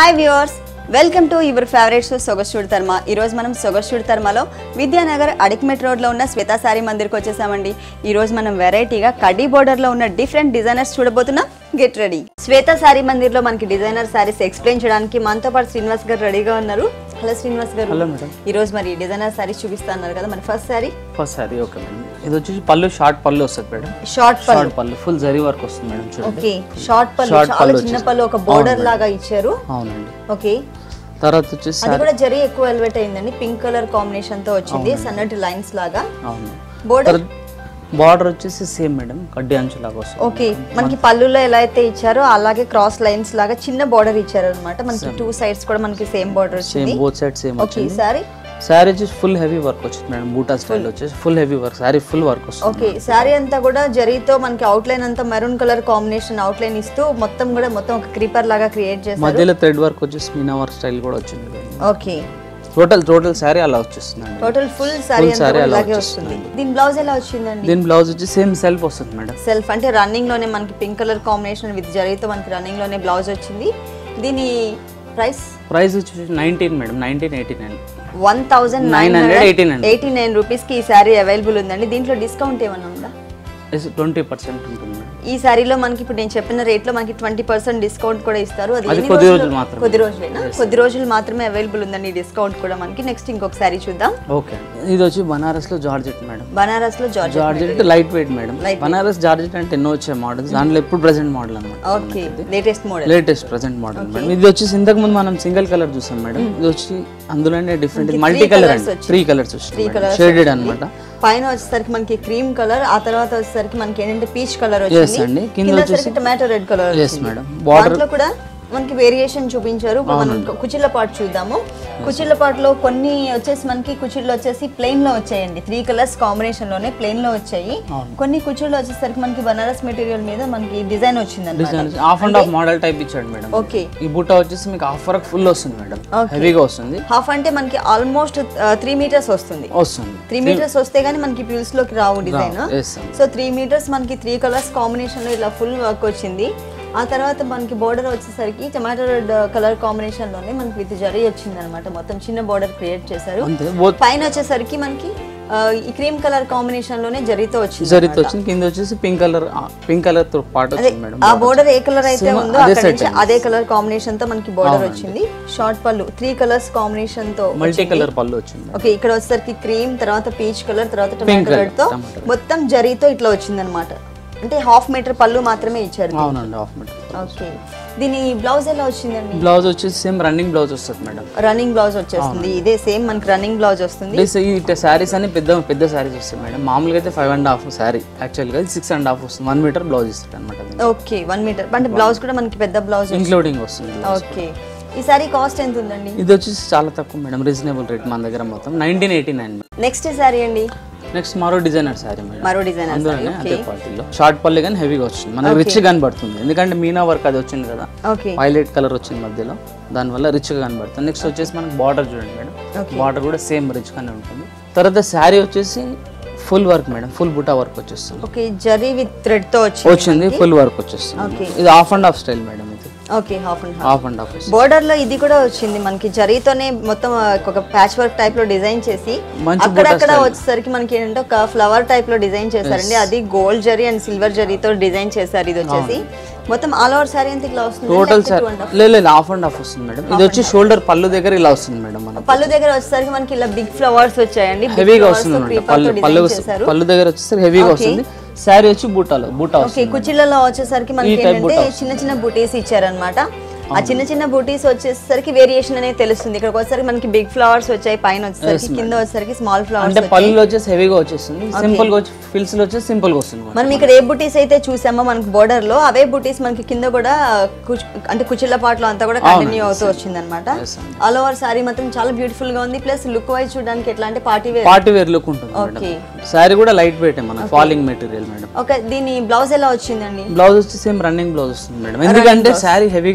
Hi viewers welcome to your favourite show సొగస్టూడ్ తర్మ ఈరోజు మనం సొగస్టూడ్ తర్మలో విద్యానగర్ అడిక్మెట్ రోడ్లో ఉన్న శ్వేతా సారీ మందిర్కి వచ్చేసామండి ఈరోజు మనం వెరైటీగా కడ్డీ బోర్డర్లో ఉన్న డిఫరెంట్ డిజైనర్స్ చూడబోతున్నాం గెట్ రెడీ శ్వేత సారీ మందిర్లో మనకి డిజైనర్ సారీస్ ఎక్స్ప్లెయిన్ చేయడానికి మనతో పాటు శ్రీనివాస్ గారు రెడీగా ఉన్నారు హలో శ్రీనివాస్ గారు హలో మేడం ఈరోజు మరి డిజైనర్ సారీస్ చూపిస్తా అన్నారు కదా మరి first sari first sari okay madam ఇది వచ్చేసి పళ్ళు షార్ట్ పళ్ళు వస్తుంది మేడం షార్ట్ పళ్ళు షార్ట్ పళ్ళు ఫుల్ జరీ వర్క్ వస్తుంది మేడం చూడండి ఓకే షార్ట్ పళ్ళు Short చాలా పళ్ళు చిన్న వచ్చేసి. పళ్ళు ఒక బోర్డర్ లాగా ఇచ్చారు అవునండి ఓకే తర్వాత వచ్చేసి అది కూడా జరీ ఎక్కువ ఎలివేట్ అయిందండి పింక్ కలర్ కాంబినేషన్ తో వచ్చింది సన్నటి లైన్స్ లాగా అవును బోర్డర్ బార్డర్ వచ్చేసి సేమ్ మేడం కడ్డీ అంచు లాగా వస్తుంది ఓకే మనకి పళ్ళులో ఎలా అయితే ఇచ్చారో అలాగే క్రాస్ లైన్స్ లాగా చిన్న బార్డర్ ఇచ్చారు అనమాట మనకి టూ సైడ్స్ కూడా మనకి సేమ్ బార్డర్ సేమ్ వచ్చింది both side same okay sari sari వచ్చేసి ఫుల్ హెవీ వర్క్ వచ్చింది మేడం బూటా స్టైల్ వచ్చేసి full heavy work sari full work వస్తుంది ఓకే శారీ అంతా కూడా జరీతో మనకి అవుట్ లైన్ అంతా maroon colour combination outline ఇస్తూ మొత్తం కూడా మొత్తం ఒక క్రీపర్ లాగా క్రియేట్ చేశారు మధ్యలో థ్రెడ్ వర్క్ వచ్చేసి మీనా వర్క్ స్టైల్ కూడా వచ్చింది ఓకే టోటల్ టోటల్ శారీ అలా వచ్చేస్తుందండి టోటల్ ఫుల్ శారీ అంతా saree కూడా అలా ఇలాగే వస్తుంది దీని బ్లౌజ్ ఎలా వచ్చిందండి దీని బ్లౌజ్ వచ్చి సేమ్ సెల్ఫ్ వస్తుంది మేడం సెల్ఫ్ అంటే రన్నింగ్ లోనే మనకి పింక్ కలర్ కాంబినేషన్ విత్ జరీతో మనకి రన్నింగ్ లోనే బ్లౌజ్ వచ్చింది దీని ప్రైస్ ప్రైస్ వచ్చేసి nineteen madam nineteen eighty nine one thousand nine 989. Eighty nine rupees కి ఈ శారీ అవైలబుల్ ఉందండి దీంట్లో డిస్కౌంట్ ఏమన్నా ఉందా ట్వంటీ పర్సెంట్ ఉంటుంది మేడం ఈ శారీలో మనకి ఇప్పుడు నేను చెప్పిన రేట్ లో మనకి ట్వంటీ పర్సెంట్ డిస్కౌంట్ కూడా ఇస్తారు అది అది ఎన్ని కొద్ది రోజులు- రోజులు మాత్రమే. కొద్ది రోజులేనా కొద్ది రోజులు మాత్రమే అవైలబుల్ ఉందండి ఈ డిస్కౌంట్ కూడా మనకి నెక్స్ట్ ఇంకొక శారీ చూద్దాం ఓకే ఇది వచ్చి బనారస్ లో జార్జెట్ మేడం బనారస్ లో george georgette light weight madam Banaras georgette అంటే ఎన్నో వచ్చే మోడల్స్ దాంట్లో ఎప్పుడు ప్రెసెంట్ మోడల్ అనమాట okay latest model latest present model madam ఇది వచ్చేసి ఇంతకు ముందు మనం సింగిల్ కలర్ చూసాం మేడం ఇది వచ్చి అందులోనే డిఫరెంట్ మల్టీ కలర్ అండి త్రీ కలర్స్ వచ్చి షేడెడ్ అన్నమాట పైన వచ్చేసరికి మనకి క్రీమ్ కలర్ ఆ తర్వాత వచ్చేసరికి మనకి ఏంటంటే పీచ్ కలర్ Yes వచ్చింది అండి. కింద కింద వచ్చేసరికి tomato red colour yes madam border దాంట్లో కూడా మనకి వేరియేషన్ చూపించారు ఇప్పుడు మనం కుచిళ్ళ పాటు చూద్దాము కుచిళ్ళ పాటులో కొన్ని వచ్చేసి మనకి కుచిళ్ళు వచ్చేసి ప్లెయిన్ లో వచ్చాయండి త్రీ కలర్స్ కాంబినేషన్ లోనే ప్లెయిన్ లో వచ్చాయి కొన్ని కుచిళ్ళు వచ్చేసరికి మనకి బనారస్ మెటీరియల్ మీద మనకి డిజైన్ వచ్చింది design half and half model type ఇచ్చాడు మేడం ఓకే ఈ బుట్ట వచ్చేసి మీకు హాఫ్ వర్క్ ఫుల్ వస్తుంది మేడం హెవీగా వస్తుంది హాఫ్ అంటే మనకి ఆల్మోస్ట్ త్రీ మీటర్స్ వస్తుంది వస్తుంది త్రీ మీటర్స్ వస్తే గానీ మనకి ప్యూల్స్ లోకి రావు design yes so three meters మనకి త్రీ కలర్స్ కాంబినేషన్ లో ఇలా ఫుల్ వర్క్ వచ్చింది ఆ తర్వాత మనకి బోర్డర్ వచ్చేసరికి టమాటో రెడ్ కలర్ కాంబినేషన్ లోనే మనకి విత్ జరీ వచ్చింది అనమాట మొత్తం చిన్న బోర్డర్ క్రియేట్ చేశారు అంతే బోత్ పైన వచ్చేసరికి మనకి ఆ, ఈ క్రీమ్ కలర్ కాంబినేషన్ లోనే జరీతో వచ్చింది జరీతో వచ్చింది కింద వచ్చేసి పింక్ కలర్ పింక్ కలర్ తో పాటు వచ్చింది మేడం ఆ బోర్డర్ ఏ కలర్ అయితే Same ఉందో అదే అక్కడ set నుంచి అదే కలర్ కాంబినేషన్ తో మనకి బోర్డర్ వచ్చింది షార్ట్ పళ్ళు త్రీ కలర్స్ కాంబినేషన్ తో మల్టీ కలర్ పళ్ళు వచ్చింది ఓకే ఇక్కడ వచ్చేసరికి క్రీమ్ తర్వాత పీచ్ కలర్ తర్వాత టొమాటో colour, రెడ్ తో tomato మొత్తం జరీతో ఇట్లా వచ్చింది అనమాట అంటే హాఫ్ మీటర్ పళ్ళు మాత్రమే ఇచ్చారు అవునండి హాఫ్ మీటర్ ఓకే దీని బ్లౌజ్ ఎలా వచ్చిందండి బ్లౌజ్ వచ్చేసి సేమ్ రన్నింగ్ బ్లౌజ్ వస్తుంది మేడం రన్నింగ్ బ్లౌజ్ వచ్చేస్తుంది ఇదే సేమ్ మనకి రన్నింగ్ బ్లౌజ్ వస్తుంది ప్లస్ ఈ శారీస్ అని పెద్ద పెద్ద శారీస్ వస్తాయి మేడం మామూలుగా అయితే ఫైవ్ అండ్ హాఫ్ శారీ యాక్చువల్గా సిక్స్ అండ్ హాఫ్ వస్తుంది వన్ మీటర్ బ్లౌజ్ ఇస్తాడు అనమాట ఓకే వన్ మీటర్ అంటే బ్లౌజ్ కూడా మనకి పెద్ద బ్లౌజ్ ఇంక్లూడింగ్ వస్తుంది ఓకే ఈ సారీ కాస్ట్ ఎంత ఉందండి ఇది వచ్చేసి చాలా తక్కువ మేడం రీజనబుల్ రేట్ మన దగ్గర మొత్తం nineteen eighty nine next sari అండి నెక్స్ట్ మరో డిజైనర్ శారీ మేడం మరో డిజైనర్ అందులోనే అదే క్వాలిటీలో షార్ట్ పల్లి కానీ హెవీగా వచ్చింది మనకి రిచ్ కనబడుతుంది ఎందుకంటే మీనా వర్క్ అది వచ్చింది కదా ఓకే వైలెట్ కలర్ వచ్చింది మధ్యలో దానివల్ల రిచ్గా కనబడుతుంది నెక్స్ట్ వచ్చేసి మనకి బార్డర్ చూడండి మేడం Okay. బార్డర్ కూడా సేమ్ రిచ్గానే ఉంటుంది తర్వాత శారీ వచ్చేసి full work madam full buta work వచ్చేస్తుంది ఓకే జరీ విత్ థ్రెడ్ తో వచ్చింది వచ్చింది ఫుల్ వర్క్ వచ్చేస్తుంది Okay. ఇది half and half style madam ఇది okay half and half half and half border లో ఇది కూడా వచ్చింది మనకి జరీతోనే మొత్తం ఆ, ఒక ప్యాచ్ వర్క్ టైప్ లో డిజైన్ చేసి మంచి అక్కడక్కడ వచ్చేసరికి మనకి ఏంటంటే ఒక ఫ్లవర్ టైప్ లో డిజైన్ చేశారండి అది గోల్డ్ జరీ అండ్ సిల్వర్ జరీతో డిజైన్ చేశారు ఇది వచ్చేసి మొత్తం ఆల్ ఓవర్ సారీ అంతా ఇట్లా వస్తుంది టోటల్ సార్ లేదు లేదు హాఫ్ అండ్ హాఫ్ వస్తుంది మేడం ఇది వచ్చి షోల్డర్ పళ్ళు దగ్గర ఇలా వస్తుంది మేడం మనకి పళ్ళు దగ్గర వచ్చేసరికి మనకి ఇలా బిగ్ ఫ్లవర్స్ వచ్చాయండి Big హెవీగా flowers వస్తుంది తో అనమాట creeper పళ్ళు తో పళ్ళు design చేశారు పళ్ళు దగ్గర వచ్చేసరికి హెవీగా వస్తుంది శారీ వచ్చి బూటాలు బూటా ఓకే వస్తుంది కుచ్చిళ్ళలో వచ్చేసరికి మనకి type ఏంటంటే చిన్న చిన్న బూటీస్ ఇచ్చారనమాట ఆ చిన్న చిన్న బూటీస్ వచ్చేసరికి వేరియేషన్ అనేది తెలుస్తుంది ఇక్కడ వచ్చేసరికి మనకి బిగ్ ఫ్లవర్స్ వచ్చాయి పైన వచ్చేసరికి కింద వచ్చేసరికి స్మాల్ ఫ్లవర్స్ అంటే పళ్ళు వచ్చేసి హెవీగా వచ్చేస్తుంది సింపుల్ గా వచ్చి ఫిల్స్ లో వచ్చేసి సింపుల్ గా వస్తుంది మనకి. మనం ఇక్కడ ఏ బుటీస్ అయితే చూసామో మనకి బోర్డర్ లో అవే బుటీస్ మనకి కింద కూడా కుచ్- అంటే కుచిళ్ళ పాటలో అంతా కూడా కంటిన్యూ అవుతూ వచ్చింది అనమాట Yes అండి. ఆల్ ఓవర్ సారీ మాత్రం చాలా బ్యూటిఫుల్ గా ఉంది ప్లస్ లుక్ వైజ్ చూడడానికి ఎట్లా అంటే party wear party wear look ఉంటుంది మేడం ఓకే శారీ కూడా లైట్ వెయిట్ మన ఫాలింగ్ మెటీరియల్ మేడం ఓకే దీని బ్లౌజ్ ఎలా వచ్చిందండి బ్లౌజ్ వచ్చి సేమ్ రన్నింగ్ బ్లౌజ్ వస్తుంది మేడం ఎందుకంటే శారీ హెవీగా వచ్చాడు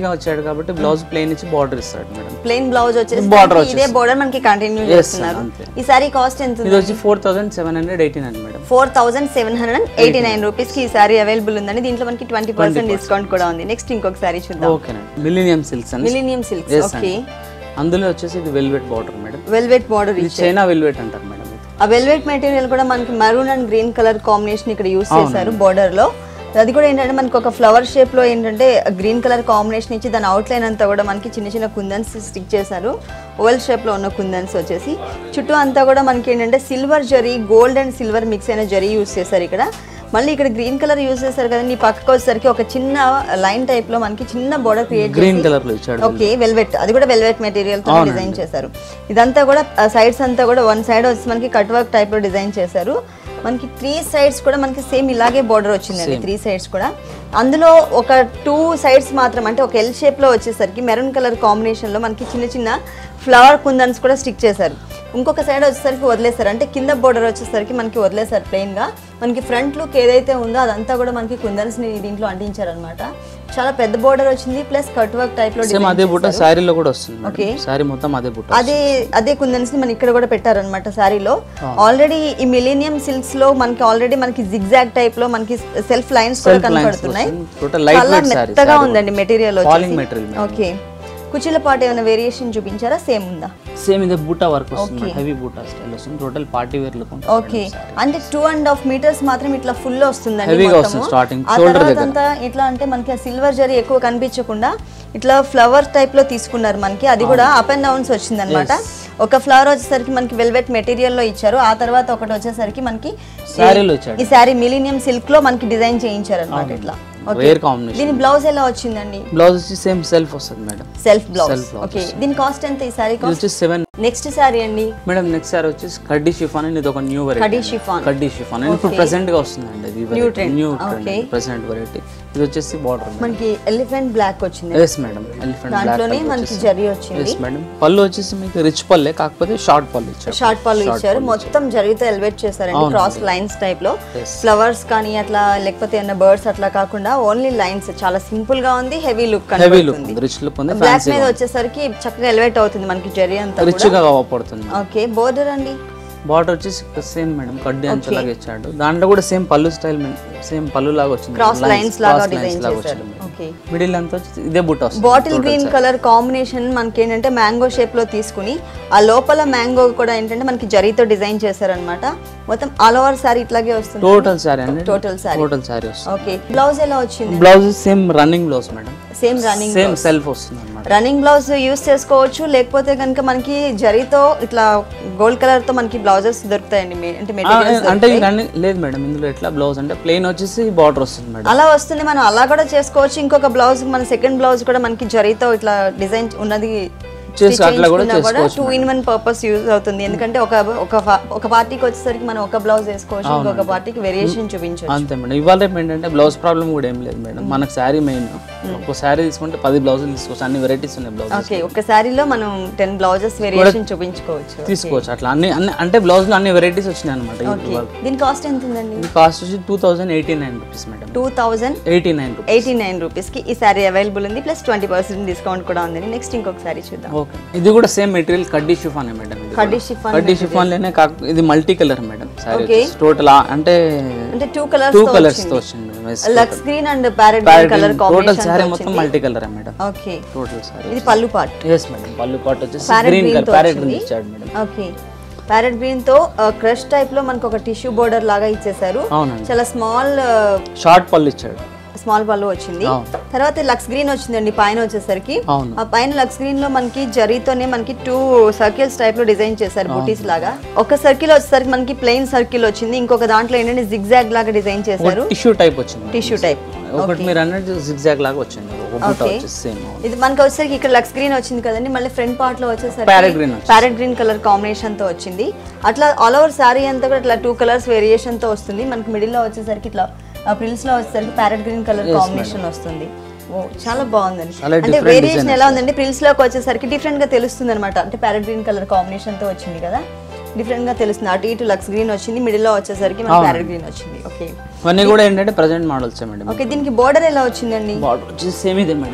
కాబట్టి బ్లౌజ్ ప్లెయిన్ ఇచ్చి బార్డర్ ఇస్తాడు మేడం ప్లెయిన్ బ్లౌజ్ వచ్చేసి Border మనకి ఇదే బోర్డర్ మనకి కంటిన్యూ Yes, చేస్తున్నారు అంతే. ఈ సారీ కాస్ట్ ఎంత ఇది వచ్చి four thousand seven hundred eighty nine madam four thousand seven hundred and eighty nine rupees కి ఈ సారీ అవైలబుల్ ఉందండి దీంట్లో మనకి ట్వంటీ పర్సెంట్ డిస్కౌంట్ కూడా ఉంది నెక్స్ట్ ఇంకొక సారీ చూద్దాం ఓకేనండి మిలీనియం సిల్క్స్ అని మిలీనియం సిల్క్స్ Yes, ఓకే అందులో వచ్చేసి ఇది velvet border madam velvet border ఇది చైనా వెల్వెట్ అంటారు మేడం ఇది ఆ వెల్వెట్ మెటీరియల్ కూడా మనకి maroon and green colour combination ఇక్కడ యూస్ చేశారు border లో అది కూడా ఏంటంటే మనకి ఒక ఫ్లవర్ షేప్ లో ఏంటంటే గ్రీన్ కలర్ కాంబినేషన్ ఇచ్చి దాని అవుట్ లైన్ అంతా కూడా మనకి చిన్న చిన్న కుందన్స్ స్టిక్ చేశారు ఓవెల్ షేప్ లో ఉన్న కుందన్స్ వచ్చేసి చుట్టూ అంతా కూడా మనకి ఏంటంటే silver zari gold and silver mix అయిన జరీ యూస్ చేశారు ఇక్కడ మళ్ళీ ఇక్కడ గ్రీన్ కలర్ యూస్ చేశారు కదండి ఈ పక్కకు వచ్చేసరికి ఒక చిన్న లైన్ టైప్ లో మనకి చిన్న బోర్డర్ క్రియేట్ గ్రీన్ కలర్ లో ఇచ్చాడు ఓకే వెల్వెట్ అది కూడా వెల్వెట్ మెటీరియల్ తో డిజైన్ చేశారు ఇదంతా కూడా సైడ్స్ అంతా కూడా వన్ సైడ్ వచ్చి మనకి కట్ వర్క్ టైప్ లో డిజైన్ చేశారు మనకి త్రీ సైడ్స్ కూడా మనకి సేమ్ ఇలాగే బోర్డర్ వచ్చిందండి త్రీ సైడ్స్ కూడా అందులో ఒక టూ సైడ్స్ మాత్రం అంటే ఒక ఎల్ షేప్ లో వచ్చేసరికి మెరూన్ కలర్ కాంబినేషన్ లో మనకి చిన్న చిన్న ఫ్లవర్ కుందన్స్ కూడా స్టిక్ చేశారు ఇంకొక సైడ్ వచ్చేసరికి వదిలేశారు అంటే కింద బోర్డర్ వచ్చేసరికి మనకి వదిలేశారు ప్లెయిన్ గా మనకి ఫ్రంట్ లుక్ ఏదైతే ఉందో అదంతా కూడా మనకి కుందన్స్ ని దీంట్లో అంటించారనమాట చాలా పెద్ద బోర్డర్ వచ్చింది ప్లస్ కట్ వర్క్ టైప్ లో సేమ్ అదే బుట్ట శారీలో కూడా వస్తుంది Okay. శారీ మొత్తం అదే బుట్ట అదే అదే కుందన్స్ ని మనం ఇక్కడ కూడా పెట్టారనమాట శారీలో ఆల్రెడీ ఈ మిలీనియం సిల్క్స్ లో మనకి ఆల్రెడీ మనకి జిగ్జాగ్ టైప్ లో మనకి సెల్ఫ్ లైన్స్ కూడా Self lines కనపడుతున్నాయి వస్తుంది. Total light చాలా weight saree, మెత్తగా saree ఉందండి మెటీరియల్ Falling material మేడం. ఓకే కుర్చీల పాటు ఏమైనా వేరియేషన్ చూపించారా సేమ్ ఉందా సేమ్ ఇదే బూటా వర్క్ వస్తుంది హెవీ బూటా స్టైల్ వస్తుంది టోటల్ పార్టీ వేర్ లుక్ ఉంటుంది ఓకే అంటే టూ అండ్ హాఫ్ మీటర్స్ మాత్రం ఇట్లా ఫుల్ వస్తుందండి Heavy గా మొత్తము. వస్తుంది starting, ఆ shoulder తర్వాత దగ్గర. అంతా ఇట్లా అంటే మనకి ఆ సిల్వర్ జరీ ఎక్కువ కనిపించకుండా ఇట్లా ఫ్లవర్ టైప్ లో తీసుకున్నారు మనకి అది కూడా అప్ అండ్ డౌన్స్ వచ్చింది అనమాట ఒక ఫ్లవర్ వచ్చేసరికి మనకి వెల్వెట్ మెటీరియల్ లో ఇచ్చారు ఆ తర్వాత ఒకటి వచ్చేసరికి మనకి శారీలో ఇచ్చాడు ఈ శారీ మిలీనియం సిల్క్ లో మనకి డిజైన్ చేయించారు అనమాట ఇట్లా ఓకే రేర్ కాంబినేషన్ దీని బ్లౌజ్ ఎలా వచ్చిందండి బ్లౌజ్ వచ్చి సేమ్ సెల్ఫ్ వస్తుంది madam self blouse Self blouse okay దీని కాస్ట్ ఎంత ఈ శారీ ఇది కాస్ట్ వచ్చి సెవెన్ నెక్స్ట్ శారీ అండి మేడం నెక్స్ట్ సారీ వచ్చేసి కడ్డీ షిఫాన్ అని ఇది ఒక న్యూ కడ్డీ వెరైటీ chiffon. కడ్డీ షిఫాన్ అని ఇప్పుడు ప్రెసెంట్ గా వస్తుందండి ఇది New trend. New Okay. Present variety ఇది వచ్చేసి బార్డర్ మనకి ఎలిఫెంట్ బ్లాక్ వచ్చింది ఎస్ మేడం ఎలిఫెంట్ బ్లాక్ దాంట్లోనే మనకి జరీ వచ్చింది ఎస్ మేడం పళ్ళు వచ్చేసి మీకు రిచ్ పల్లె కాకపోతే షార్ట్ పళ్ళు ఇచ్చారు షార్ట్ పళ్ళు ఇచ్చారు మొత్తం జరిగితే ఎలివేట్ చేశారండి క్రాస్ లైన్స్ టైప్ లో ఫ్లవర్స్ కానీ అట్లా లేకపోతే ఏమైనా బర్డ్స్ అట్లా కాకుండా ఓన్లీ లైన్స్ చాలా సింపుల్ గా ఉంది హెవీ లుక్ హెవీ లుక్ ఉంది రిచ్ లుక్ ఉంది బ్లాక్ మీద వచ్చేసరికి చక్కగా ఎలివేట్ అవుతుంది మనకి జరీ అంతా రిచ్ గా పడుతుంది ఓకే బోర్డర్ అండి బార్డర్ వచ్చేసి సేమ్ మేడం కడ్డీ అంచలాగా ఇచ్చాడు దాంట్లో కూడా సేమ్ పళ్ళు స్టైల్ సేమ్ పళ్ళు లాగా వచ్చింది క్రాస్ లైన్స్ లాగా డిజైన్ లాగా చేశారు వచ్చింది ఓకే మిడిల్ అంతా వచ్చి ఇదే బుట్ట వస్తుంది బాటిల్ గ్రీన్ కలర్ కాంబినేషన్ మనకి ఏంటంటే మ్యాంగో షేప్ లో తీసుకుని ఆ లోపల మ్యాంగో కూడా ఏంటంటే మనకి జరీతో డిజైన్ చేశారనమాట మొత్తం ఆల్ ఓవర్ సారీ ఇట్లాగే వస్తుంది టోటల్ శారీ అండి టోటల్ సారీ టోటల్ శారీ వస్తుంది ఓకే బ్లౌజ్ ఎలా వచ్చింది blouse same running blouse madam same running same self వస్తుంది అనమాట రన్నింగ్ బ్లౌజ్ యూస్ చేసుకోవచ్చు లేకపోతే కనుక మనకి జరీతో ఇట్లా గోల్డ్ కలర్ తో మనకి బ్లౌజెస్ దొరుకుతాయండి మీ- అంటే మెటీరియల్స్ అంటే ఈ రన్నింగ్ లేదు మేడం ఇందులో ఎట్లా బ్లౌజ్ అంటే ప్లెయిన్ వచ్చేసి బార్డర్ వస్తుంది మేడం అలా వస్తుంది మనం అలా కూడా చేసుకోవచ్చు ఇంకొక బ్లౌజ్ మన సెకండ్ బ్లౌజ్ కూడా మనకి జరీతో ఇట్లా డిజైన్ ఉన్నది చేసి అట్లా కూడా two in one purpose use అవుతుంది ఎందుకంటే ఒక ఒక ఫా- ఒక పార్టీకి వచ్చేసరికి మనం ఒక బ్లౌజ్ వేసుకోవచ్చు ఇంకొక పార్టీకి వేరియేషన్ చూపించవచ్చు అంతే మేడం ఇవాళ రేపు ఏంటంటే బ్లౌజ్ ప్రాబ్లం కూడా ఏం లేదు మేడం మనకు శారీ మెయిన్ ఒక శారీ తీసుకుంటే పది బ్లౌజులు తీసుకోవచ్చు అన్ని వెరైటీస్ ఉన్నాయి బ్లౌజ్ ఓకే ఒక శారీలో మనం టెన్ బ్లౌజెస్ వేరియేషన్ చూపించుకోవచ్చు తీసుకోవచ్చు అట్లా అన్ని అన్ని అంటే బ్లౌజ్ లో అన్ని వెరైటీస్ వచ్చినాయి అనమాట ఓకే దీని కాస్ట్ ఎంత ఉందండి ఇది కాస్ట్ వచ్చి two thousand eighty nine rupees madam two thousand eighty nine rupees eighty nine రూపీస్కి ఈ శారీ అవైలబుల్ ఉంది ప్లస్ ట్వంటీ పర్సెంట్ డిస్కౌంట్ కూడా ఉంది నెక్స్ట్ ఇంకొక శారీ చూద్దాం ఓకే ఇది కూడా సేమ్ మెటీరియల్ కడ్డీ షిఫాన్ మేడం ఇది కడ్డీ షిఫాన్ కడ్డీ షిఫాన్ లోనే కాక ఇది multi colour madam sari Okay. Total అంటే అంటే టూ కలర్స్ టూ కలర్స్ తో వచ్చింది లక్స్ green and parrot colour total combination sorry మొత్తం multi colour madam okay total sari ఇది పళ్ళు పార్ట్ ఎస్ మేడం పళ్ళు పాటు వచ్చేసి Parrot గ్రీన్ green కలర్ తో ప్యారెట్ వచ్చింది. గ్రీన్ ఇచ్చాడు మేడం ఓకే ప్యారెట్ గ్రీన్ తో క్రష్ టైప్ లో మనకు ఒక టిష్యూ బోర్డర్ లాగా ఇచ్చేసారు అవునండి చాలా స్మాల్ షార్ట్ పళ్ళు ఇచ్చాడు స్మాల్ పళ్ళు వచ్చింది అవును. తర్వాత లక్స్ గ్రీన్ వచ్చిందండి పైన వచ్చేసరికి అవును ఆ పైన లక్స్ గ్రీన్ లో మనకి జరీతోనే మనకి టూ సర్కిల్స్ టైప్ లో డిజైన్ చేశారు బుటీస్ లాగా ఒక సర్కిల్ వచ్చేసరికి మనకి ప్లెయిన్ సర్కిల్ వచ్చింది ఇంకొక దాంట్లో ఏంటంటే జిగ్జాగ్ లాగా డిజైన్ చేశారు టిష్యూ టైప్ వచ్చింది టిష్యూ టైప్ ఒకటి మీరు అన్నట్టు జిగ్జాగ్ లాగా వచ్చింది ఒక బూట Okay. వచ్చేసి సేమ్ ఇది మనకి వచ్చేసరికి ఇక్కడ లక్స్ గ్రీన్ వచ్చింది కదండి మళ్ళీ ఫ్రంట్ పార్ట్ లో వచ్చేసరికి Parrot green వచ్చింది. ప్యారెట్ గ్రీన్ కలర్ కాంబినేషన్ తో వచ్చింది అట్లా ఆల్ ఓవర్ సారీ అంతా కూడా ఇట్లా టూ కలర్స్ వేరియేషన్ తో వస్తుంది మనకి మిడిల్ లో వచ్చేసరికి ఇట్లా ప్రిల్స్ లో వచ్చేసరికి ప్యారెట్ గ్రీన్ కలర్ కాంబినేషన్ వస్తుంది ఓ చాలా బాగుందండి చాలా అంటే different వేరియేషన్ ఎలా ఉందండి ప్రిల్స్ లోకి వచ్చేసరికి డిఫరెంట్ గా తెలుస్తుంది అనమాట అంటే ప్యారెట్ గ్రీన్ కలర్ కాంబినేషన్ తో వచ్చింది కదా డిఫరెంట్ గా తెలుస్తుంది అటు ఇటు లక్స్ గ్రీన్ వచ్చింది మిడిల్ లో వచ్చేసరికి మనకి ప్యారెట్ గ్రీన్ వచ్చింది ఓకే ఇవన్నీ కూడా ఏంటంటే ప్రజెంట్ మోడల్స్ మేడం ఓకే దీనికి బోర్డర్ ఎలా వచ్చిందండి బార్డర్ వచ్చేసి సేమ్ ఇదే మేడం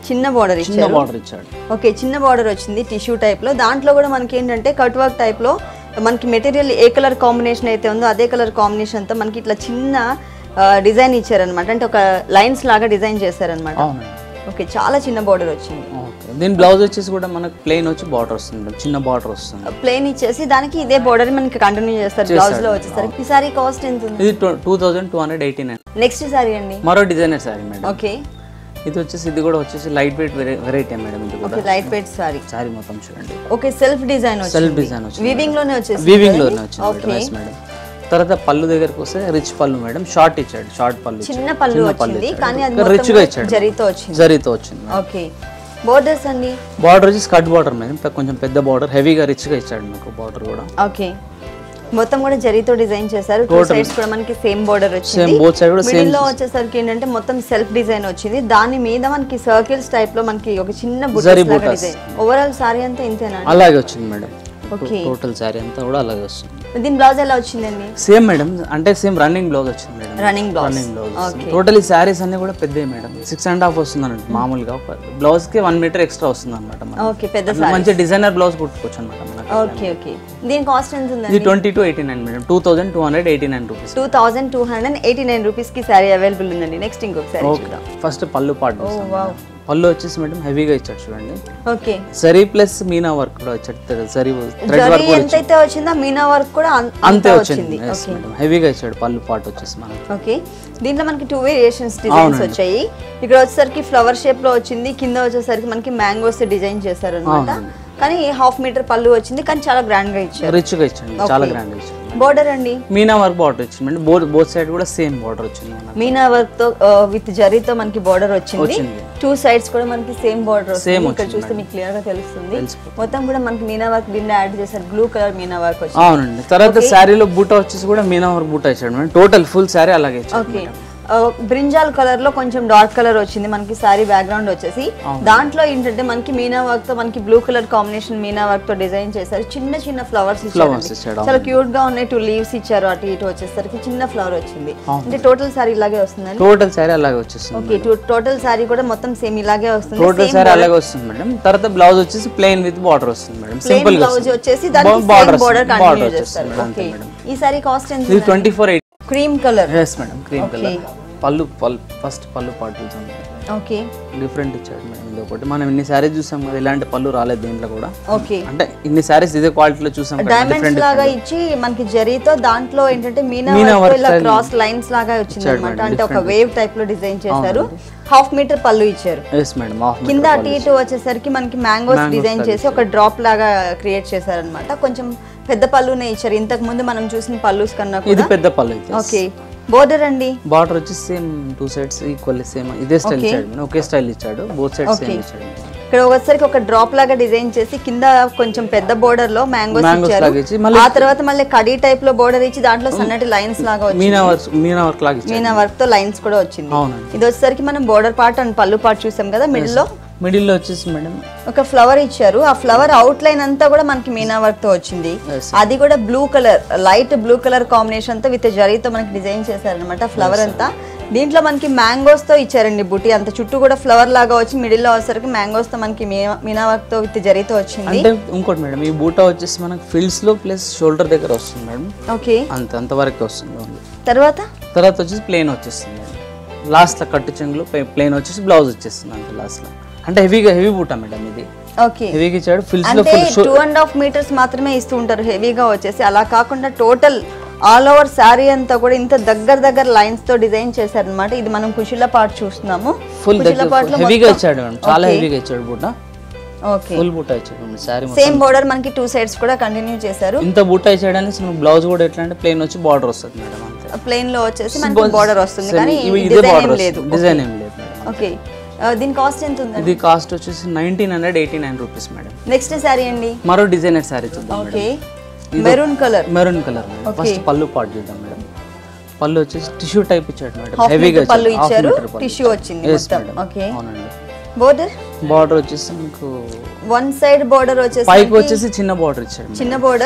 చిన్న బార్డర్ చిన్న ఇచ్చారు బార్డర్ ఇచ్చాడు ఓకే చిన్న బార్డర్ వచ్చింది టిష్యూ టైప్ లో దాంట్లో కూడా మనకి ఏంటంటే కట్ వర్క్ టైప్ లో మనకి మెటీరియల్ ఏ కలర్ కాంబినేషన్ అయితే ఉందో అదే కలర్ కాంబినేషన్ తో మనకి ఇట్లా చిన్న డిజైన్ ఇచ్చారనమాట అంటే ఒక లైన్స్ లాగా డిజైన్ చేశారనమాట అవునండి ఓకే చాలా చిన్న బార్డర్ వచ్చింది ఓకే దీని బ్లౌజ్ వచ్చేసి కూడా మనకు ప్లెయిన్ వచ్చి బార్డర్ వస్తుంది మేడం చిన్న బార్డర్ వస్తుంది ప్లేన్ ఇచ్చేసి దానికి ఇదే బార్డర్ మనకి కంటిన్యూ చేస్తారు బ్లౌజ్ లో వచ్చేసరికి ఈ సారీ కాస్ట్ ఎంత ఉంది ఇది two thousand two hundred eighty nine next sari అండి మరో డిజైనర్ సారీ మేడం ఓకే ఇది వచ్చేసి ఇది కూడా వచ్చేసి లైట్ వెయిట్ వెరైటీ మేడం ఇది కూడా okay light weight sari sari మొత్తం చూడండి ఓకే సెల్ఫ్ డిజైన్ వచ్చింది సెల్ఫ్ డిజైన్ వచ్చింది వీవింగ్ లోనే వచ్చేసి వీవింగ్ లోనే వచ్చింది మేడం yes మేడం తర్వాత పళ్ళు దగ్గరకు వస్తే రిచ్ పళ్ళు మేడం షార్ట్ ఇచ్చాడు షార్ట్ పళ్ళు ఇచ్చాడు. చిన్న పళ్ళు వచ్చింది కానీ అది రిచ్ గా ఇచ్చాడు జరీతో వచ్చింది జరీతో వచ్చింది ఓకే బోర్డర్స్ అండి బార్డర్ వచ్చి స్కర్ట్ బార్డర్ మేడం పె- కొంచెం పెద్ద బార్డర్ హెవీగా రిచ్ గా ఇచ్చాడు మీకు బార్డర్ కూడా ఓకే మొత్తం కూడా జరీతో డిజైన్ చేశారు టూ సైడ్స్ కూడా మనకి సేమ్ బోర్డర్ వచ్చింది సేమ్ బోత్ సైడ్ కూడా మిడిల్ లో వచ్చేసరికి ఏంటంటే మొత్తం సెల్ఫ్ డిజైన్ వచ్చింది దాని మీద మనకి సర్కిల్స్ టైప్ లో మనకి ఒక చిన్న జరీ బుట్ట బుట్టాస్. డిజైన్ ఓవరాల్ సారీ అంతా ఇంతేనా అలాగే వచ్చింది మేడం ఓకే టోటల్ శారీ అంతా కూడా అలాగే వస్తుంది దీని బ్లౌజ్ ఎలా వచ్చిందండి సేమ్ మేడం అంటే సేమ్ రన్నింగ్ బ్లౌజ్ వచ్చింది madam running blouse running blouse total ఈ శారీస్ అన్ని కూడా పెద్దవి మేడం సిక్స్ అండ్ హాఫ్ వస్తుంది అన్నట్టు మామూలుగా బ్లౌజ్ కి వన్ మీటర్ ఎక్స్ట్రా వస్తుంది అనమాట ఓకే పెద్ద అట్లా మంచి డిజైనర్ బ్లౌజ్ కుట్టుకోవచ్చు అనమాట మనకి ఓకే ఓకే దీని కాస్ట్ ఎంత ఉందండి ఇది twenty two eighty nine madam two thousand two hundred eighty nine rupees two thousand two hundred and eighty nine rupees కి సారీ అవైలబుల్ ఉందండి నెక్స్ట్ ఇంకొక సారీ ఓకే ఫస్ట్ పళ్ళు పాటు చూస్తాం మేడం. పళ్ళు వచ్చేసి మేడం హెవీగా ఇచ్చాడు చూడండి ఓకే సరీ ప్లస్ మీనా వర్క్ కూడా వచ్చాడు సరీ థ్రెడ్ జరీ వర్క్ కూడా ఎంతైతే వచ్చిందో మీనా వర్క్ కూడా అం- అంతే అంతా వచ్చింది yes మేడం హెవీగా ఇచ్చాడు పళ్ళు పాటు వచ్చేసి మనకి ఓకే దీంట్లో మనకి టూ వేరియేషన్స్ డిజైన్స్ వచ్చాయి ఇక్కడ వచ్చేసరికి ఫ్లవర్ షేప్ లో వచ్చింది కింద వచ్చేసరికి మనకి మ్యాంగోస్ డిజైన్ చేశారు అనమాట కానీ హాఫ్ మీటర్ పళ్ళు వచ్చింది కానీ చాలా గ్రాండ్ గా ఇచ్చారు రిచ్ గా ఇచ్చాడు చాలా గ్రాండ్ ఇచ్చాడు బోర్డర్ అండి మీనా వర్క్ బార్డర్ వచ్చింది మేడం బోత్ బోత్ సైడ్ కూడా సేమ్ బార్డర్ వచ్చింది మనకి మీనా వర్క్ తో విత్ జరీతో మనకి బోర్డర్ వచ్చింది వచ్చింది. టూ సైడ్స్ కూడా మనకి సేమ్ బోర్డర్ Same వస్తుంది ఇక్కడ వచ్చింది చూస్తే మీకు క్లియర్ గా తెలుస్తుంది తెలిసిపోతుంది. మొత్తం కూడా మనకి మీనా వర్క్ దీన్ని యాడ్ చేశారు బ్లూ కలర్ మీనా వర్క్ వచ్చింది అవునండి తర్వాత శారీలో బూటా వచ్చేసి కూడా మీనా వర్క్ బూటా ఇచ్చాడు మేడం టోటల్ ఫుల్ శారీ అలాగే ఇచ్చాడు ఓకే బ్రింజాల్ కలర్ లో కొంచెం డార్క్ కలర్ వచ్చింది మనకి సారీ బ్యాక్గ్రౌండ్ వచ్చేసి దాంట్లో ఏంటంటే మనకి మీనా వర్క్ తో మనకి బ్లూ కలర్ కాంబినేషన్ మీనా వర్క్ తో డిజైన్ చేశారు చిన్న చిన్న ఫ్లవర్స్ ఫ్లవర్స్ ఇచ్చారు ఇచ్చాడు చాలా క్యూట్ గా ఉన్నాయి టూ లీవ్స్ ఇచ్చారు అటు ఇటు వచ్చేసరికి చిన్న ఫ్లవర్ వచ్చింది అంటే టోటల్ సారీ ఇలాగే వస్తుందండి టోటల్ శారీ అలాగే వచ్చేస్తుంది ఓకే టోటల్ సారీ కూడా మొత్తం సేమ్ ఇలాగే వస్తుంది టోటల్ శారీ అలాగే వస్తుంది మేడం తర్వాత బ్లౌజ్ వచ్చేసి ప్లెయిన్ విత్ బార్డర్ వస్తుంది మేడం ప్లెయిన్ సింపుల్ గా బ్లౌజ్ వచ్చేసి దానికి బార్డర్ బోర్డర్ బార్డర్ కంటిన్యూ వచ్చేస్తుంది చేస్తారు మేడం అంతే ఓకే మేడం ఈ సారీ కాస్ట్ ఎంత ఇది twenty four eight cream colour yes madam cream colour పళ్ళు పళ్ళు ఫస్ట్ పళ్ళు పాటు చూసాం ఓకే డిఫరెంట్ ఇచ్చాడు మేడం ఇది ఒకటి మనం ఇన్ని శారీస్ చూసాం కదా ఇలాంటి పళ్ళు రాలేదు దీంట్లో కూడా ఓకే అంటే ఇన్ని శారీస్ ఇదే క్వాలిటీలో చూసాం కదా డైమండ్స్ లాగా ఇచ్చి మనకి జరీతో దాంట్లో ఏంటంటే మీనా మీనా వర్క్ work ఇలా style క్రాస్ లైన్స్ లాగా వచ్చింది అనమాట మేడం, అంటే ఒక వేవ్ టైప్ లో డిజైన్ చేశారు హాఫ్ మీటర్ పళ్ళు ఇచ్చారు ఎస్ మేడం హాఫ్ కింద అటు ఇటు వచ్చేసరికి మనకి మ్యాంగోస్ డిజైన్ చేసి ఒక డ్రాప్ లాగా క్రియేట్ చేశారనమాట కొంచెం పెద్ద పళ్ళునే ఇచ్చారు ఇంతకు ముందు మనం చూసిన పళ్ళుస్ కన్నా ఇది కూడా పెద్ద పళ్ళు అయితే ఓకే బోర్డర్ అండి బార్డర్ వచ్చి same two sides equal same ఇదే స్టైల్ ఇచ్చాడు మేడం ఒకే స్టైల్ ఇచ్చాడు బోత్ సైడ్స్ సేమ్ ఇచ్చాడు మేడం. ఇక్కడ వచ్చేసరికి ఒక డ్రాప్ లాగా డిజైన్ చేసి కింద కొంచెం పెద్ద బోర్డర్ లో మ్యాంగోస్ Mangoes ఇచ్చారు లాగా ఇచ్చి మళ్ళీ ఆ తర్వాత మళ్ళీ కడీ టైప్ లో బోర్డర్ ఇచ్చి దాంట్లో సన్నటి లైన్స్ లాగా వచ్చింది మీనా వర్క్ మీనా వర్క్ లాగా ఇచ్చాడు మీనా వర్క్ తో లైన్స్ కూడా వచ్చింది అవునండి ఇది వచ్చేసరికి మనం బోర్డర్ పార్ట్ అండ్ పళ్ళు పార్ట్ చూసాం కదా మిడిల్ లో మిడిల్ లో వచ్చేసి మేడం ఒక ఫ్లవర్ ఇచ్చారు ఆ ఫ్లవర్ అవుట్ లైన్ అంతా కూడా మనకి మీనా వర్క్ తో వచ్చింది Yes, అది కూడా blue colour light blue colour combination తో విత్ జరీతో మనకి డిజైన్ చేశారనమాట ఫ్లవర్ అంతా దీంట్లో మనకి మ్యాంగోస్ తో ఇచ్చారండి బుట్టి అంత చుట్టూ కూడా ఫ్లవర్ లాగా వచ్చి మిడిల్ లో వచ్చేసరికి మ్యాంగోస్ తో మనకి మీ- మీనా వర్క్ తో విత్ జరీతో వచ్చింది అంటే ఇంకోటి మేడం ఈ బూటా వచ్చేసి మనకి ఫిల్స్ లో ప్లస్ షోల్డర్ దగ్గర వస్తుంది మేడం ఓకే అంత అంత వరకు వస్తుంది ఓన్లీ తర్వాత తర్వాత వచ్చేసి ప్లేన్ వచ్చేస్తుంది మేడం లాస్ట్ లో కట్టు చెంగులో ప్లేన్ వచ్చేసి బ్లౌజ్ వచ్చేస్తుంది అంత లాస్ట్ లో అంటే హెవీగా హెవీ బూటా మేడం ఇది ఓకే హెవీగా ఇచ్చాడు ఫిల్స్ లో అంటే full two and half metres మాత్రమే ఇస్తూ ఉంటారు హెవీగా వచ్చేసి అలా కాకుండా టోటల్ ఆల్ ఓవర్ శారీ అంతా కూడా ఇంత దగ్గర దగ్గర లైన్స్ తో డిజైన్ చేశారనమాట ఇది మనం కుషిల పార్ట్ చూస్తున్నాము ఫుల్ కుషిల దగ్గర పార్ట్ లో హెవీగా ఇచ్చాడు మేడం చాలా హెవీగా ఇచ్చాడు బూటా ఓకే ఫుల్ బూటా ఇచ్చాడు మేడం శారీ సేమ్ బోర్డర్ మనకి టూ సైడ్స్ కూడా కంటిన్యూ చేశారు ఇంత బూటా ఇచ్చాడని బ్లౌజ్ కూడా ఎట్లా అంటే ప్లేన్ వచ్చి బార్డర్ వస్తుంది మేడం అంతే ప్లెయిన్ లో వచ్చేసి మనకి బోర్డర్ వస్తుంది కానీ ఇవి ఇదే డిజైన్ బార్డర్ ఏం లేదు డిజైన్ ఏం లేదు మేడం ఓకే దీని కాస్ట్ ఎంత ఉందండి ఇది కాస్ట్ వచ్చేసి nineteen hundred eighty nine rupees madam next saree అండి మరో డిజైనర్ శారీ చూద్దాం madam okay maroon colour maroon colour madam first పళ్ళు పాటు చూద్దాం మేడం పళ్ళు వచ్చేసి టిష్యూ టైప్ ఇచ్చాడు మేడం హాఫ్ హెవీగా మీటర్ పళ్ళు ఇచ్చారు టిష్యూ వచ్చింది మొత్తం ఓకే అవునండి బోర్డర్ బార్డర్ వచ్చేసి మీకు వన్ సైడ్ బోర్డర్ వచ్చేసి పైకి వచ్చేసి చిన్న బార్డర్ ఇచ్చాడు మేడం. చిన్న బోర్డర్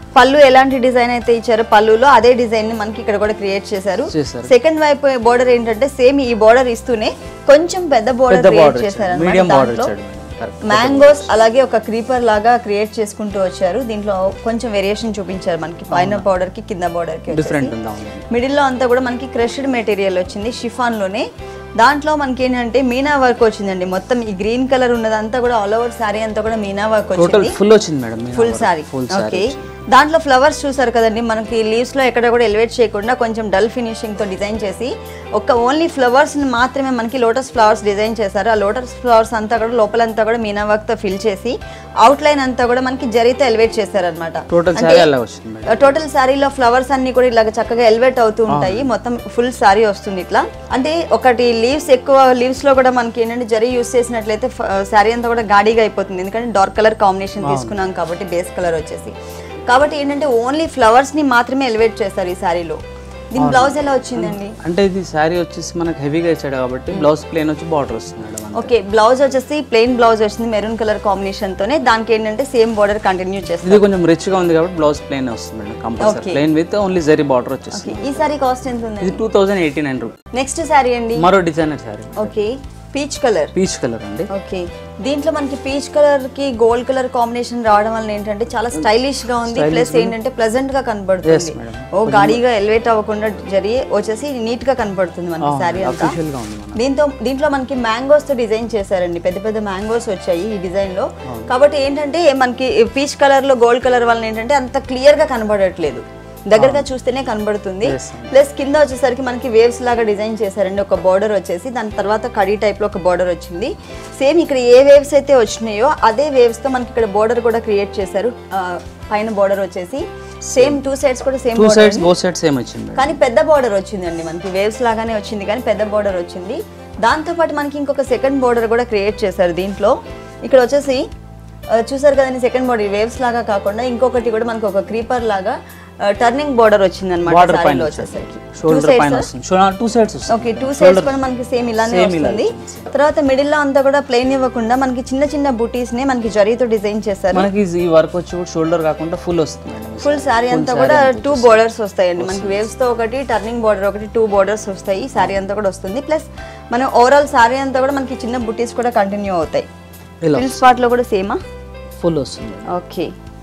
పళ్ళు ఎలాంటి డిజైన్ అయితే ఇచ్చారో పళ్ళులో అదే డిజైన్ ని మనకి ఇక్కడ కూడా క్రియేట్ చేశారు చేశారు. సెకండ్ వైపు బోర్డర్ ఏంటంటే సేమ్ ఈ బోర్డర్ ఇస్తూనే కొంచెం పెద్ద బోర్డర్ పెద్ద క్రియేట్ బార్డర్ చేశారు మీడియం బార్డర్ దాంట్లో ఇచ్చాడు మేడం కరెక్ట్ మ్యాంగోస్ అలాగే ఒక క్రీపర్ లాగా క్రియేట్ చేసుకుంటూ వచ్చారు దీంట్లో కొంచెం వేరియేషన్ చూపించారు మనకి పైన బోర్డర్ కి కింద బోర్డర్ కి డిఫరెంట్ ఉంది అవును మిడిల్ లో అంతా కూడా మనకి క్రష్డ్ మెటీరియల్ వచ్చింది షిఫాన్ లోనే దాంట్లో మనకి ఏంటంటే మీనా వర్క్ వచ్చిందండి మొత్తం ఈ గ్రీన్ కలర్ ఉన్నదంతా కూడా ఆల్ ఓవర్ సారీ అంతా కూడా మీనా వర్క్ టోటల్ వచ్చింది ఫుల్ వచ్చింది మేడం మీనా full work. Saree full okay దాంట్లో ఫ్లవర్స్ చూసారు కదండి మనకి లీవ్స్ లో ఎక్కడ కూడా ఎలివేట్ చేయకుండా కొంచెం డల్ ఫినిషింగ్ తో డిజైన్ చేసి ఒక ఓన్లీ ఫ్లవర్స్ ని మాత్రమే మనకి లోటస్ ఫ్లవర్స్ డిజైన్ చేశారు ఆ లోటస్ ఫ్లవర్స్ అంతా కూడా లోపలంతా కూడా మీనా వర్క్ తో ఫిల్ చేసి అవుట్ లైన్ అంతా కూడా మనకి జరితో ఎలివేట్ చేశారనమాట టోటల్ సారీ అలా వచ్చింది మేడం టోటల్ శారీలో ఫ్లవర్స్ అన్ని కూడా ఇలాగ చక్కగా ఎలివేట్ అవుతూ ఉంటాయి మొత్తం ఫుల్ శారీ వస్తుంది ఇట్లా అంటే ఒకటి లీవ్స్ ఎక్కువ లీవ్స్ లో కూడా మనకి ఏంటంటే జరీ యూస్ చేసినట్లయితే శారీ అంతా కూడా గాడిగా అయిపోతుంది ఎందుకంటే డార్క్ కలర్ కాంబినేషన్ తీసుకున్నాం కాబట్టి బేస్ కలర్ వచ్చేసి కాబట్టి ఏంటంటే ఓన్లీ ఫ్లవర్స్ ని మాత్రమే ఎలివేట్ చేస్తారు ఈ శారీలో దీని బ్లౌజ్ ఎలా వచ్చిందండి అంటే ఇది శారీ వచ్చేసి మనకు హెవీగా ఇచ్చాడు కాబట్టి బ్లౌజ్ ప్లేన్ వచ్చి బార్డర్ వస్తుంది మేడం అంతే. ఓకే బ్లౌజ్ వచ్చేసి ప్లెయిన్ బ్లౌజ్ వచ్చింది మెరూన్ కలర్ కాంబినేషన్ తోనే దానికి ఏంటంటే సేమ్ బార్డర్ కంటిన్యూ చేస్తారు ఇది కొంచెం రిచ్ గా ఉంది కాబట్టి బ్లౌజ్ ప్లేన్ వస్తుంది madam compulsory Okay. Plain with only zari border వచ్చేస్తుంది ఈ శారీ కాస్ట్ ఎంత ఉందండి ఇది two thousand eighty nine rupees next saree అండి మరో designer saree okay peach colour peach colour అండి ఓకే దీంట్లో మనకి పీచ్ కలర్ కి గోల్డ్ కలర్ కాంబినేషన్ రావడం వల్ల ఏంటంటే చాలా స్టైలిష్ గా ఉంది ప్లస్ ఏంటంటే ప్లెజెంట్ గా కనబడుతుంది madam. ఓ గాడిగా ఎలివేట్ అవ్వకుండా జరి వచ్చేసి నీట్ గా కనబడుతుంది మనకి శారీ అంతా అఫీషియల్ గా ఉంది మన దీంతో దీంట్లో మనకి మ్యాంగోస్ తో డిజైన్ చేశారండి పెద్ద పెద్ద మ్యాంగోస్ వచ్చాయి ఈ డిజైన్ లో కాబట్టి ఏంటంటే మనకి పీచ్ కలర్ లో గోల్డ్ కలర్ వల్ల ఏంటంటే అంత క్లియర్ గా కనబడట్లేదు దగ్గరగా చూస్తేనే కనబడుతుంది Yes, ప్లస్ కింద వచ్చేసరికి మనకి వేవ్స్ లాగా డిజైన్ చేశారండి ఒక బార్డర్ వచ్చేసి దాని తర్వాత కడీ టైప్ లో ఒక బార్డర్ వచ్చింది సేమ్ ఇక్కడ ఏ వేవ్స్ అయితే వచ్చినాయో అదే వేవ్స్ తో మనకి ఇక్కడ బార్డర్ కూడా క్రియేట్ చేశారు ఆ, పైన బార్డర్ వచ్చేసి సేమ్ టూ సైడ్స్ కూడా same two sides both sides same వచ్చింది మేడం కానీ పెద్ద బార్డర్ వచ్చిందండి మనకి వేవ్స్ లాగానే వచ్చింది కానీ పెద్ద బార్డర్ వచ్చింది దాంతోపాటు మనకి ఇంకొక సెకండ్ బార్డర్ కూడా క్రియేట్ చేశారు దీంట్లో ఇక్కడ వచ్చేసి ఆ, చూసారు కదండి సెకండ్ బార్డర్ వేవ్స్ లాగా కాకుండా ఇంకొకటి కూడా మనకి ఒక క్రీపర్ లాగా టర్నింగ్ బార్డర్ వచ్చింది అనమాట బార్డర్ పైన వచ్చేసరికి షోల్డర్ పైన వస్తుంది టూ సైడ్స్ వస్తుంది ఓకే టూ సైడ్స్ కూడా మనకి సేమ్ ఇలానే వస్తుంది తర్వాత మిడిల్ లో అంతా కూడా ప్లెయిన్ ఇవ్వకుండా మనకి చిన్న చిన్న బూటీస్ ని మనకి జరీతో డిజైన్ చేశారు మనకి ఈ వర్క్ వచ్చి కూడా షోల్డర్ కాకుండా ఫుల్ వస్తుంది మేడం ఫుల్ శారీ అంతా కూడా టూ బోర్డర్స్ వస్తాయండి మనకి వేవ్స్ తో ఒకటి టర్నింగ్ బార్డర్ ఒకటి టూ బోర్డర్స్ వస్తాయి శారీ అంతా కూడా వస్తుంది ప్లస్ మన ఓవరాల్ శారీ అంతా కూడా మనకి చిన్న బుటీస్ కూడా కంటిన్యూ అవుతాయి ఇలా ఫ్రిల్ స్పాట్ లో కూడా సేమా ఫుల్ వస్తుంది ఓకే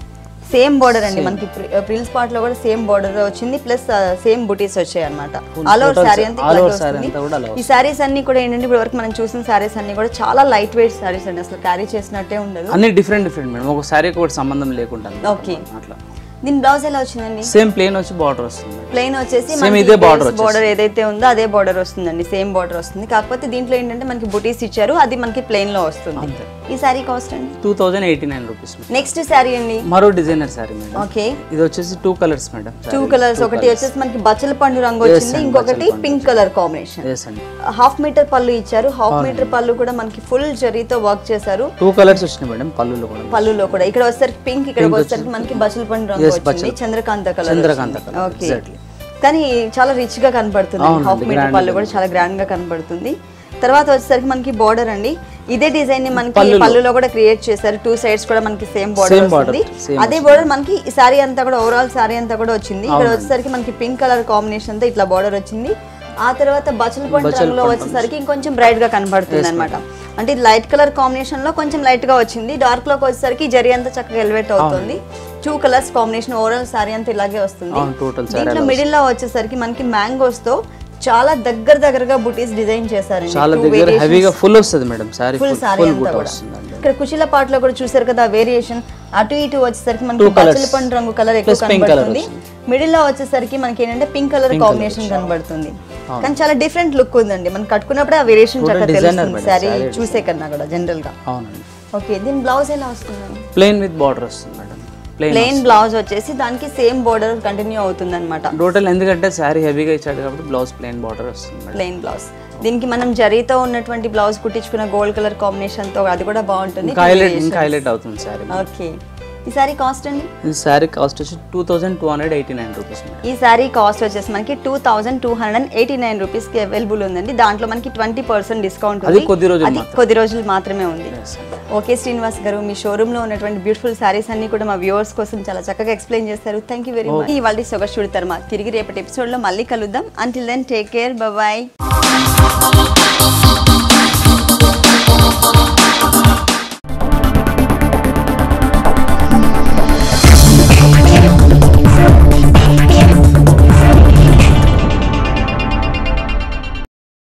సేమ్ బార్డర్ అండి మనకి ఫ్రిల్ స్పాట్ లో కూడా సేమ్ బార్డర్ వచ్చింది ప్లస్ సేమ్ బుటీస్ వచ్చాయి అనమాట ఆల్ ఓవర్ total శారీ అంతా all ఇలాగే over saree వస్తుంది అంతా కూడా అలా ఈ శారీస్ అన్ని కూడా ఏంటంటే ఇప్పుడు వరకు మనం చూసిన శారీస్ అన్ని కూడా చాలా లైట్ వెయిట్ శారీస్ అండి అసలు క్యారీ చేసినట్టే ఉండదు అన్ని డిఫరెంట్ డిఫరెంట్ మేడం ఒక శారీకి ఒకటి సంబంధం లేకుండా అన్నమాట. ఓకే అట్లా దీని బ్లౌజ్ ఎలా వచ్చిందండి సేమ్ ప్లేన్ వచ్చి బార్డర్ వస్తుంది మేడం. ప్లెయిన్ వచ్చేసి Same ఇదే border బార్డర్ ఏదైతే ఉందో అదే బార్డర్ వస్తుందండి సేమ్ బార్డర్ వస్తుంది కాకపోతే దీంట్లో ఏంటంటే మనకి బుటీస్ ఇచ్చారు అది మనకి ప్లెయిన్ లో వస్తుంది అంతే. ఈ శారీ కాస్ట్ అండి two thousand eighty nine rupees madam. Next saree అండి మరో డిజైనర్ శారీ మేడం ఓకే ఇది వచ్చేసి two colours madam two colours ఒకటి వచ్చేసి మనకి బచ్చల పండు రంగు వచ్చింది and ఇంకొకటి బచ్చల పండు పింక్ కలర్ కాంబినేషన్ ఎస్ అండి హాఫ్ మీటర్ పళ్ళు ఇచ్చారు హాఫ్ మీటర్ పళ్ళు కూడా మనకి ఫుల్ జరీతో వర్క్ చేశారు టూ కలర్స్ వచ్చినాయి మేడం పళ్ళులో కూడా పళ్ళులో కూడా ఇక్కడ వచ్చేసరికి పింక్ ఇక్కడ వచ్చేసరికి మనకి బచ్చల పండు రంగు వచ్చింది చంద్రకాంత కలర్ చంద్రకాంత colour, ఓకే exactly. కానీ చాలా రిచ్ గా కనపడుతుంది అవునండి, హాఫ్ మీటర్ grand పళ్ళు కూడా చాలా గ్రాండ్ గా కనపడుతుంది తర్వాత వచ్చేసరికి మనకి బార్డర్ అండి ఇదే డిజైన్ ని మనకి పళ్ళులో కూడా క్రియేట్ చేశారు టూ సైడ్స్ కూడా మనకి సేమ్ బార్డర్ Same border, వస్తుంది same అదే బార్డర్ మనకి ఈ సారీ అంతా కూడా ఓవరాల్ సారీ అంతా కూడా వచ్చింది ఇక్కడ వచ్చేసరికి మనకి పింక్ కలర్ కాంబినేషన్ తో ఇట్లా బార్డర్ వచ్చింది ఆ తర్వాత బచ్చల పండు రంగులో వచ్చేసరికి ఇంకొంచెం బ్రైట్ గా కనబడుతుంది అనమాట అంటే లైట్ కలర్ కాంబినేషన్ లో కొంచెం లైట్ గా వచ్చింది డార్క్ లోకి వచ్చేసరికి జరి అంతా చక్కగా ఎలివేట్ అవుతుంది two colours combination overall saree అంతా ఇలాగే వస్తుంది అవును టోటల్ శారీ దీంట్లో మిడిల్ లో వచ్చేసరికి మనకి మ్యాంగోస్ తో చాలా దగ్గర దగ్గరగా బుటీస్ డిజైన్ చేశారండి చాలా Two దగ్గర variations. హెవీగా ఫుల్ వస్తుంది madam saree full full saree full అంతా బుట్ట కూడా వస్తుందండి ఇక్కడ కుచిల పార్ట్ లో కూడా చూసారు కదా వేరియేషన్ అటు ఇటు వచ్చేసరికి మనకి Two colours. పచ్చల పండు రంగు కలర్ ఎక్కువ Plus pink colour కనబడుతుంది మిడిల్ లో వచ్చేసరికి మనకి ఏంటంటే పింక్ కలర్ కాంబినేషన్ కనబడుతుంది కానీ చాలా డిఫరెంట్ లుక్ ఉందండి మనం కట్టుకున్నప్పుడే ఆ వేరియేషన్ Total చక్కగా designer తెలుస్తుంది మేడం, సారీ saree చూసే కన్నా కూడా జనరల్ గా అవునండి ఓకే దీని బ్లౌజ్ ఎలా వస్తుందండి ప్లెయిన్ విత్ బార్డర్ వస్తుంది మేడం ప్లెయిన్ ప్లెయిన్ బ్లౌజ్ వచ్చేసి దానికి సేమ్ బోర్డర్ కంటిన్యూ అవుతుంది అనమాట టోటల్ ఎందుకంటే శారీ హెవీగా ఇచ్చాడు కాబట్టి బ్లౌజ్ ప్లెయిన్ బార్డర్ వస్తుంది మేడం ప్లెయిన్ బ్లౌజ్ దీనికి మనం జరీతో ఉన్నటువంటి బ్లౌజ్ కుట్టించుకున్న గోల్డ్ కలర్ కాంబినేషన్ తో అది కూడా బాగుంటుంది ఇంకా హైలైట్ ఇంకా హైలైట్ అవుతుంది శారీ ఓకే ఈ సారీ కాస్ట్ అండి ఈ శారీ కాస్ట్ వచ్చి two thousand two hundred eighty nine rupees madam ఈ సారీ కాస్ట్ వచ్చేసి మనకి two thousand two hundred and eighty nine రూపీస్కి అవైలబుల్ ఉందండి దాంట్లో మనకి ట్వంటీ పర్సెంట్ డిస్కౌంట్ అది కొద్ది రోజులు అది మాత్రమే. కొద్ది రోజులు మాత్రమే ఉంది ఓకే శ్రీనివాస్ గారు మీ షోరూంలో ఉన్నటువంటి బ్యూటిఫుల్ సారీస్ అన్ని కూడా మా వ్యూవర్స్ కోసం చాలా చక్కగా ఎక్స్ప్లెయిన్ చేస్తారు థ్యాంక్ యూ వెరీ మచ్ ఇవాళ సొగ చూడతారు మా తిరిగి రేపటి ఎపిసోడ్లో మళ్ళీ కలుద్దాం until then take care bye